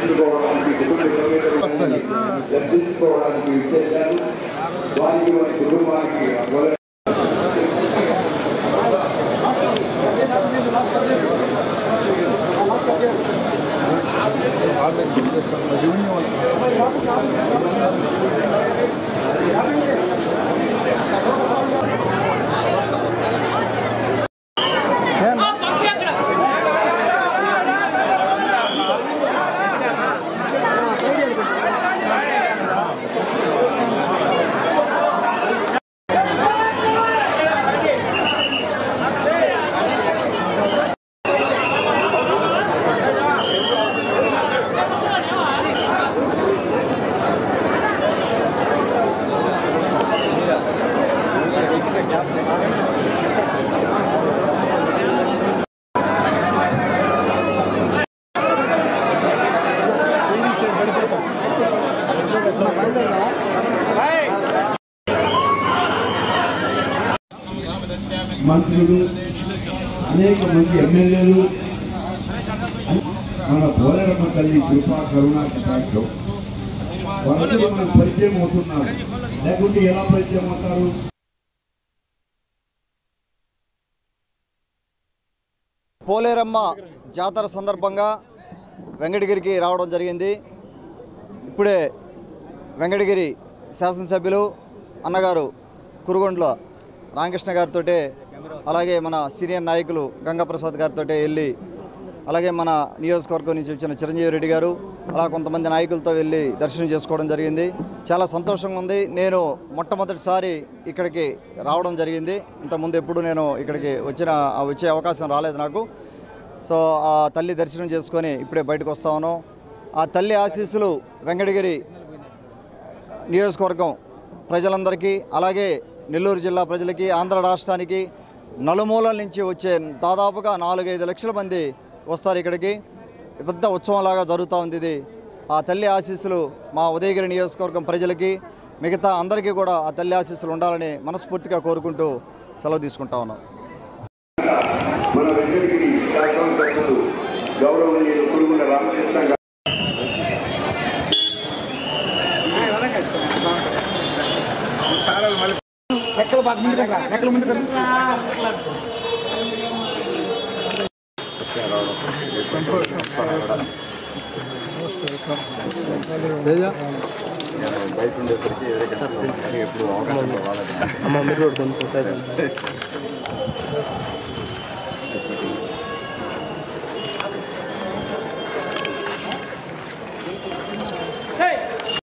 దర్శించుకోవడానికి కుటుంబ సమేతంగా దర్శించుకోవడానికి ఇచ్చేశారు వారికి వారి కుటుంబానికి మొదటి మంత్రులు అనేక మంది ఎమ్మెల్యేలు మన పోలేరమ్మ తల్లి కృపా కరుణా కటాక్షం వాళ్ళందరూ మనకు పరిచయం అవుతున్నారు లేకుంటే ఎలా పరిచయం అవుతారు పోలేరమ్మ జాతర సందర్భంగా వెంకటగిరికి రావడం జరిగింది ఇప్పుడే వెంకటగిరి శాసనసభ్యులు అన్నగారు కురుగొండ్ల రామకృష్ణ గారితో అలాగే మన సీనియర్ నాయకులు గంగాప్రసాద్ గారితో వెళ్ళి అలాగే మన నియోజకవర్గం నుంచి వచ్చిన చిరంజీవి రెడ్డి గారు అలా కొంతమంది నాయకులతో వెళ్ళి దర్శనం చేసుకోవడం జరిగింది చాలా సంతోషంగా ఉంది నేను మొట్టమొదటిసారి ఇక్కడికి రావడం జరిగింది ఇంతకుముందు ఎప్పుడు నేను ఇక్కడికి వచ్చిన ఆ వచ్చే అవకాశం రాలేదు నాకు సో ఆ తల్లి దర్శనం చేసుకొని ఇప్పుడే బయటకు వస్తా ఉన్నాం ఆ తల్లి ఆశీస్సులు వెంకటగిరి నియోజకవర్గం ప్రజలందరికీ అలాగే నెల్లూరు జిల్లా ప్రజలకి ఆంధ్ర రాష్ట్రానికి నలుమూలల నుంచి వచ్చే దాదాపుగా నాలుగైదు లక్షల మంది వస్తారు ఇక్కడికి పెద్ద ఉత్సవంలాగా జరుగుతూ ఉంది ఇది ఆ తల్లి ఆశీస్సులు మా ఉదయగిరి నియోజకవర్గం ప్రజలకి మిగతా అందరికీ కూడా ఆ తల్లి ఆశీస్సులు ఉండాలని మనస్ఫూర్తిగా కోరుకుంటూ సెలవు తీసుకుంటా ఉన్నాం మన వెంకటగిరి శాసనసభ్యులు గౌరవనీయులు కురుగుల రామకృష్ణ గారు లెక్కలు బాగా ముందు కదా లెక్కలు ముందు కదా అమ్మ మీరు కూడా కొంచెం సైడ్